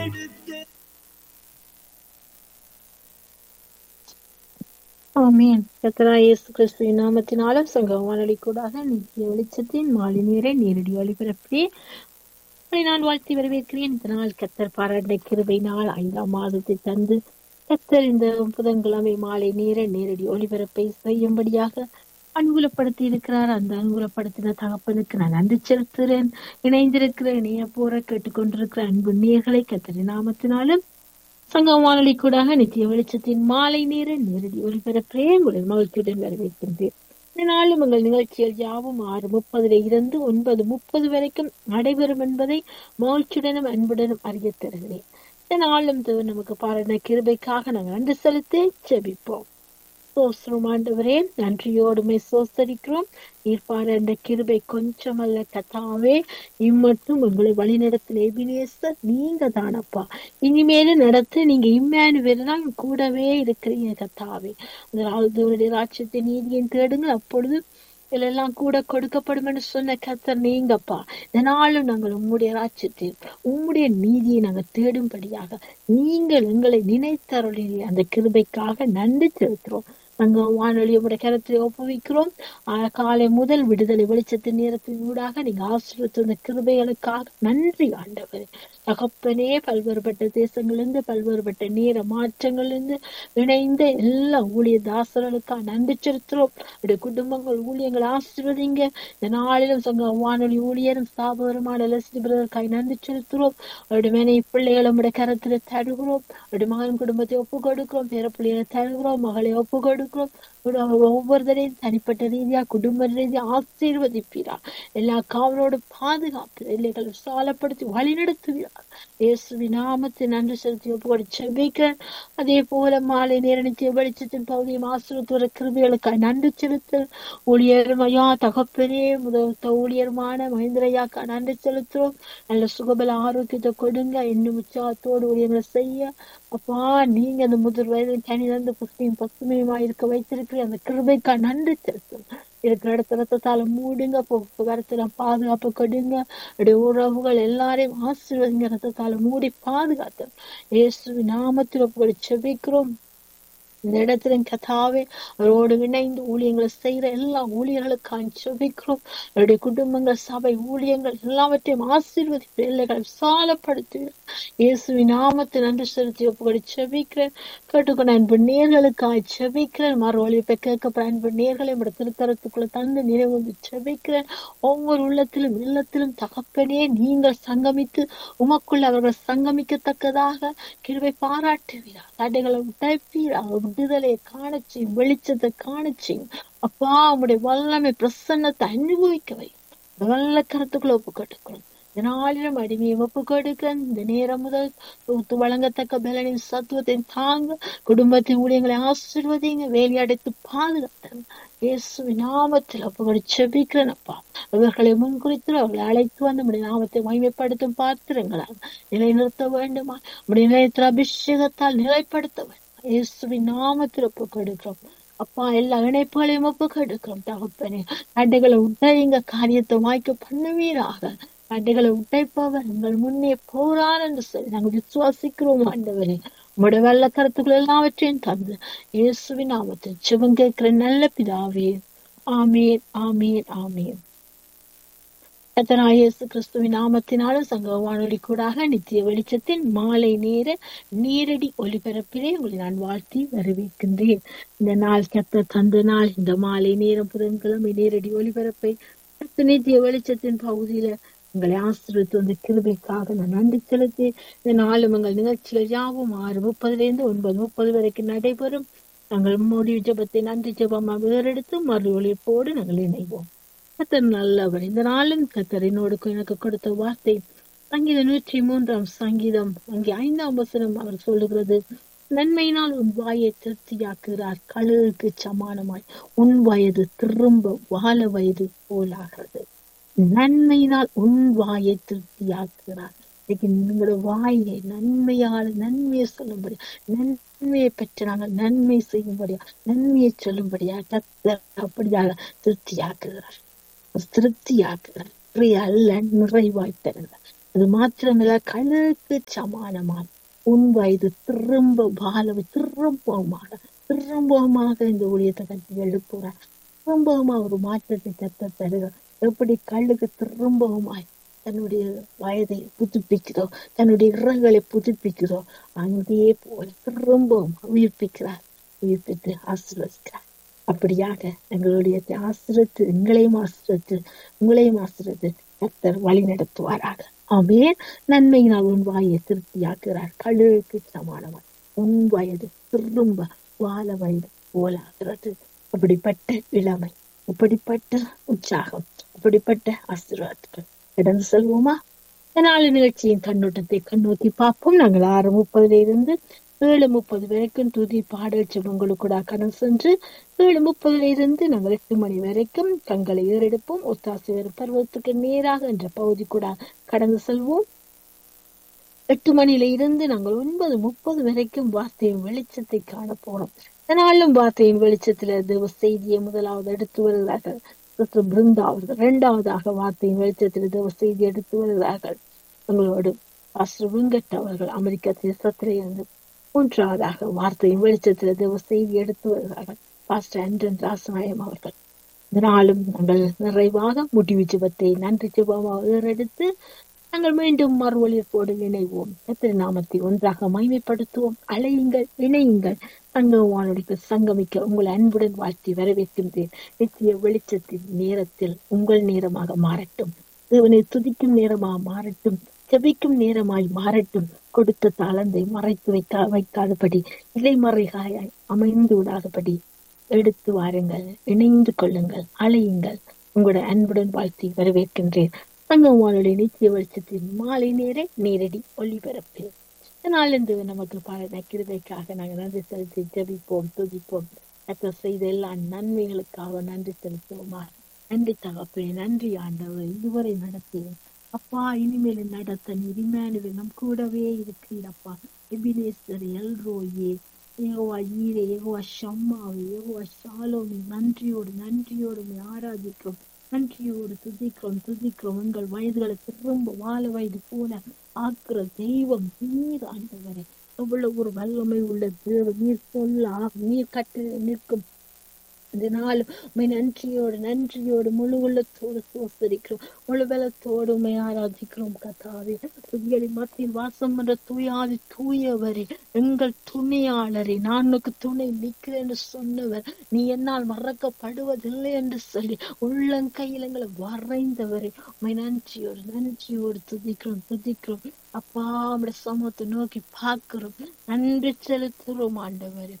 ஆமென் கர்த்தராகிய இயேசு கிறிஸ்துவின் நாமத்தினாலும் சங்க வானொலி கூடாக நித்திய வெளிச்சத்தின் மாலை நேர நேரடி ஒளிபரப்பே உங்களை நான் வாழ்த்தி வரவேற்கிறேன் இந்த நாள் கத்தர் பாராட்ட கிருபை நாள் ஐந்தாம் மாதத்தை தந்து கத்தர் இந்த புதன்கிழமை மாலை நேர நேரடி ஒளிபரப்பை செய்யும்படியாக அனுகூலப்படுத்தி இருக்கிறார் அந்த அனுகூலப்படுத்தின தகப்பனுக்கு நான் நன்றி செலுத்துகிறேன் இணைந்திருக்கிற இணைய போற கேட்டுக்கொண்டிருக்கிற அன்பு நேர்களை கத்தரின் நாமத்தினாலும் சங்கம் வானொலி கூடாக நித்திய வெளிச்சத்தின் மாலை நேர நேரடி ஒளிபரப்பே உங்களை மகிழ்ச்சியுடன் வரவேற்கின்றேன் இந்த நாளும் உங்கள் நிகழ்ச்சிகள் யாவும் ஆறு முப்பதுல இருந்து ஒன்பது முப்பது வரைக்கும் நடைபெறும் என்பதை மகிழ்ச்சியுடனும் அன்புடனும் அறிய தருகிறேன் இந்த நாளும் தேவன் நமக்கு பாராட்டின கிருபைக்காக நாங்கள் நன்றி செலுத்தி ஜெபிப்போம் சோஸ்திரம் ஆண்டவரே நன்றியோடுமே சோசரிக்கிறோம் நீர் பாராண்ட கிருபை கொஞ்சமல்ல கத்தாவே இம்மட்டும் உங்களை வழிநடத்தின எபினேசர் நீங்க தானப்பா இனிமேலும் நடத்த நீங்க இம்மானுவேல் தான் கூடவே இருக்கிறீங்க கத்தாவே அதனால ராட்சத்தை நீதியின் தேடுங்கள் அப்பொழுது இதெல்லாம் கூட கொடுக்கப்படும் என்று சொன்ன கத்தர் நீங்கப்பா இதனாலும் நாங்கள் உம்முடைய ராட்சத்தில் உம்முடைய நீதியை நாங்கள் தேடும்படியாக நீங்கள் எங்களை நினைத்தருளின அந்த கிருபைக்காக நன்றி செலுத்துறோம் நாங்க வானொலி உடைய கருத்தில் ஒப்புவிக்கிறோம் காலை முதல் விடுதலை வெளிச்சத்தின் நேரத்தின் ஊடாக நீங்க ஆசிரியத்த கிருபைகளுக்காக நன்றி ஆண்டவர் தகப்பனே பல்வேறுபட்ட தேசங்களிலிருந்து பல்வேறுபட்ட நேர மாற்றங்களிலிருந்து இணைந்த எல்லா ஊழிய தாசர்களுக்காக நன்றி செலுத்துறோம் அவருடைய குடும்பங்கள் ஊழியங்கள் ஆசிர்வதிங்க இந்த நாளிலும் சங்க வானொலி ஊழியரும் ஸ்தாபகருமான லட்சுமி பிரதற்காக நன்றி செலுத்துறோம் அவருடைய மேனை பிள்ளைகளை நம்முடைய கரத்துல தருகிறோம் அவருடைய மகன் குடும்பத்தை ஒப்பு கொடுக்கிறோம் பேர பிள்ளைகளை தருகிறோம் மகளை ஒப்பு கொடுக்கிறோம் ஒவ்வொருத்தரையும் தனிப்பட்ட ரீதியா குடும்ப ரீதியா ஆசீர்வதிப்பீரா எல்லா காவலோடு பாதுகாப்பு எல்லைகளை சாலப்படுத்தி வழிநடத்துவீரா இயேசுவி நாமத்தை நன்றி செலுத்தி ஒப்புக்கொடு செபிக்கிறேன் அதே போல மாலை நேரணித்திய வெளிச்சத்தின் பகுதியும் ஆசிரியத்துவ கிருபிகளுக்காக நன்றி செலுத்த ஊழியரும் ஐயா தகப்பனே முதல் ஊழியருமான மகேந்திரையாக்கா நன்றி செலுத்துறோம் நல்ல சுகபல ஆரோக்கியத்தை கொடுங்க இன்னும் உற்சாகத்தோடு ஊழியர்களை செய்ய அப்பா நீங்க அந்த முதல் வயதில் தனி தந்து புஸ்தியும் பசுமையுமா இருக்க வைத்திருக்கிற அந்த கிருபைக்கா நன்றி செலுத்தும் இருக்கிற இடத்துல ரத்தத்தால மூடுங்க போக்குவரத்துல பாதுகாப்பு கொடுங்க அப்படியே உறவுகள் எல்லாரையும் ஆசீர்வதிங்க ரத்தத்தால மூடி பாதுகாத்து இயேசு நாமத்தில் போய் செபிக்கிறோம் இந்த இடத்துல கதாவே அவரோடு இணைந்து ஊழியங்களை செய்யற எல்லா ஊழியர்களுக்காக செபிக்கிறோம் அவருடைய குடும்பங்கள் சபை ஊழியங்கள் எல்லாவற்றையும் ஆசீர்வதி பிள்ளைகளை சாலப்படுத்துகிறேன் இயேசுவின் நாமத்தை நன்றி செலுத்தி ஒப்புக்கொடு செபிக்கிறேன் கேட்டுக்கொண்ட அன்பு நேர்களுக்காக செபிக்கிறேன் மறு ஒழிப்பை கேட்கப்பட அன்பு நேர்களை நம்முடைய திருத்தரத்துக்குள்ள தந்து நினைவு செபிக்கிறேன் ஒவ்வொரு உள்ளத்திலும் இல்லத்திலும் தகப்பனே நீங்கள் சங்கமித்து உமக்குள்ள அவர்கள் சங்கமிக்கத்தக்கதாக கிருவை பாராட்டுவீரா தடைகளை உடைப்பீரா விடுதலையை காணச்சி வெளிச்சத்தை காணச்சி அப்பா உடைய வல்லமை பிரசன்னத்தை அனுபவிக்க வை நல்ல கருத்துக்களை ஒப்பு கட்டுக்கிறோம் இதனாலும் அடிமையை ஒப்பு கொடுக்க இந்த நேரம் முதல் தொகுத்து வழங்கத்தக்க பலனின் சத்துவத்தின் தாங்க குடும்பத்தின் ஊழியங்களை ஆசிர்வதிங்க வேலி அடைத்து பாதுகாத்தாங்க இயேசு நாமத்தில் அப்படி செபிக்கிறேனப்பா அவர்களை முன்குறித்து அவர்களை அழைத்து வந்து நம்முடைய நாமத்தை மகிமைப்படுத்தும் பார்த்திருங்களாம் நிலைநிறுத்த வேண்டுமா நம்முடைய நிலையத்தில் அபிஷேகத்தால் நிலைப்படுத்த வேண்டும் இயேசுவின் நாமத்தில் ஒப்பு கொடுக்கிறோம் அப்பா எல்லா இணைப்புகளையும் ஒப்பு கொடுக்கிறோம் தகப்பனே தடைகளை உடையுங்க காரியத்தை வாய்க்க பண்ணுவீராக தடைகளை உடைப்பவர் உங்கள் முன்னே போறான் என்று சொல்லி நாங்கள் விசுவாசிக்கிறோம் ஆண்டவரே உங்களுடைய வெள்ள கருத்துக்கள் எல்லாவற்றையும் தந்து இயேசுவின் நாமத்தில் சிவன் கேட்கிற நல்ல பிதாவே ஆமீன் ஆமீன் ஆமீன் கத்தராய் இயேசு கிறிஸ்துவின் நாமத்தினாலும் சங்க வானொலி கூடாக நித்திய வெளிச்சத்தின் மாலை நேர நேரடி ஒலிபரப்பிலே உங்களை நான் வாழ்த்தி வரவேற்கின்றேன் இந்த நாள் கத்த தந்த நாள் இந்த மாலை நேரம் புதன்கிழமை நேரடி ஒலிபரப்பை நித்திய வெளிச்சத்தின் பகுதியில உங்களை ஆசிரியத்து வந்த கிருபைக்காக நான் நன்றி செலுத்தி இந்த நாளும் எங்கள் நிகழ்ச்சியில யாவும் ஆறு முப்பதுல இருந்து ஒன்பது முப்பது வரைக்கும் நடைபெறும் நாங்கள் முடிவு ஜபத்தை நன்றி ஜபமா வேறெடுத்து மறு ஒழிப்போடு நாங்கள் இணைவோம் கத்தர் நல்லவர் இந்த நாளும் கத்தர் என்னோடு எனக்கு கொடுத்த வார்த்தை சங்கீதம் நூற்றி மூன்றாம் சங்கீதம் அங்கே ஐந்தாம் வசனம் அவர் சொல்லுகிறது நன்மையினால் உன் வாயை திருப்தியாக்குகிறார் கழுகுக்கு சமானமாய் உன் வயது திரும்ப வாழ வயது போலாகிறது நன்மையினால் உன் வாயை திருப்தியாக்குகிறார் எங்களோட வாயை நன்மையால் நன்மையை சொல்லும்படி நன்மையை பெற்று நாங்கள் நன்மை செய்யும்படியா நன்மையை சொல்லும்படியா கத்தர் அப்படியாக திருப்தியாக்குகிறார் திருப்தியாக்குகிறார் அல்ல நிறைவாய் தருகிறார் அது மாத்திரமல்ல கழுக்கு சமானமாய் உன் வயது திரும்ப வாழவை திரும்பமாக திரும்பமாக இந்த ஊழியத்தை கட்டி எழுப்புறார் திரும்பவுமா ஒரு மாற்றத்தை கத்த தருகிறார் எப்படி கழுகு திரும்பவுமாய் தன்னுடைய வயதை புதுப்பிக்கிறோ தன்னுடைய இறங்களை புதுப்பிக்கிறோ அதே போல திரும்பவும் உயிர்ப்பிக்கிறார் உயிர்ப்பித்து ஆசீர்வதிக்கிறார் அப்படியாக எங்களுடைய ஆசிரத்து எங்களையும் ஆசிரத்து உங்களையும் ஆசிரத்து கர்த்தர் வழி நடத்துவாராக ஆமேன் நன்மையினால் உன் வாயை திருப்தியாக்குறார் கழுகுக்கு சமானமாய் உன் வயது திரும்ப வாழ வயது போலாகிறது அப்படிப்பட்ட இளமை அப்படிப்பட்ட உற்சாகம் அப்படிப்பட்ட ஆசீர்வாதங்கள் கடந்து செல்வோமா நாலு நிகழ்ச்சியின் கண்ணோட்டத்தை கண்ணோக்கி பார்ப்போம் நாங்கள் ஆறு முப்பதுல இருந்து ஏழு முப்பது வரைக்கும் துதி பாடல் ஜெபங்களுக்கு கூட கடந்து சென்று ஏழு முப்பதுல இருந்து நாங்கள் எட்டு மணி வரைக்கும் கண்களை ஏறெடுப்போம் ஒத்தாசி வரும் பருவத்துக்கு நேராக என்ற பகுதி கூட கடந்து செல்வோம் எட்டு மணியில இருந்து நாங்கள் ஒன்பது முப்பது வரைக்கும் வார்த்தையின் வெளிச்சத்தை காண போறோம் இதனாலும் வார்த்தையின் வெளிச்சத்துல தேவ செய்தியை முதலாவது எடுத்து வருகிறார்கள் சிஸ்டர் பிருந்தா அவர்கள் இரண்டாவதாக வார்த்தையின் வெளிச்சத்தில் தேவ செய்தி எடுத்து வருகிறார்கள் உங்களோடு பாஸ்டர் வெங்கட் அவர்கள் அமெரிக்க தேசத்திலே இருந்து மூன்றாவதாக வார்த்தையின் வெளிச்சத்தில் தேவ செய்தி எடுத்து வருகிறார்கள் பாஸ்டர் ஆண்டன் ராசநாயம் அவர்கள் இதனாலும் நாங்கள் நிறைவாக முடிவு ஜெபத்தை நன்றி ஜெபமாக ஏறெடுத்து நாங்கள் மீண்டும் மறு ஒளிர்ப்போடு இணைவோம் எத்தனை நாமத்தை ஒன்றாக மைமைப்படுத்துவோம் அலையுங்கள் இணையுங்கள் சங்கமானுடைய சங்கமிக்க உங்கள் அன்புடன் வாழ்த்தி வரவேற்கின்றேன் நித்திய வெளிச்சத்தின் நேரத்தில் உங்கள் நேரமாக மாறட்டும் தேவனை துதிக்கும் நேரமாக மாறட்டும் ஜெபிக்கும் நேரமாய் மாறட்டும் கொடுத்த தாளந்தை மறைத்து வைக்க வைக்காதபடி இலைமறைகாயாய் அமைந்து விடாதபடி எடுத்து வாருங்கள் இணைந்து கொள்ளுங்கள் அலையுங்கள் உங்களுடைய அன்புடன் வாழ்த்தி வரவேற்கின்றேன் சங்கமானுடைய நித்திய வெளிச்சத்தின் மாலை நேர நேரடி ஒளிபரப்பில் நாளிலிருந்து நமக்கு பாட கிருபைக்காக நாங்கள் நன்றி செலுத்தி ஜபிப்போம் துதிப்போம் கத்த செய்த எல்லா நன்மைகளுக்காக நன்றி செலுத்துவோமா நன்றி தகப்பே நன்றி ஆண்டவர் இதுவரை நடத்தியும் அப்பா இனிமேல் நடத்த இனிமேனுவே நம் கூடவே இருக்கிறப்பா எபினேஸ்வர் எல்ரோயே ஏகோவா ஈரே ஏகோவா ஷம்மாவே ஏகோவா ஷாலோமி நன்றியோடு நன்றியோடு ஆராதிக்கிறோம் நன்றியோடு துதிக்கிறோம் துதிக்கிறோம் உங்கள் வயதுகளை திரும்ப வாழ வயது போல ஆக்குற தெய்வம் நீர் ஆண்டவரே எவ்வளவு ஒரு வல்லமை உள்ள தேவன் நீர் சொல்ல நீர் கட்டு நிற்கும் இதனால் உண்மை நன்றியோடு நன்றியோடு முழு உள்ளத்தோடு சோசரிக்கிறோம் முழு பலத்தோடு உண்மை ஆராதிக்கிறோம் கதாவே துதிகளின் மத்தியில் வாசம் என்ற தூயாதி தூயவரே எங்கள் துணையாளரே நான் உனக்கு துணை நிற்கிறேன் என்று சொன்னவர் நீ என்னால் மறக்கப்படுவதில்லை என்று சொல்லி உள்ளங்கையில் எங்களை வரைந்தவரே உண்மை நன்றியோடு நன்றியோடு துதிக்கிறோம் துதிக்கிறோம் அப்பா நம்முடைய சமூகத்தை நோக்கி பார்க்கிறோம் நன்றி செலுத்துறோம் ஆண்டவரே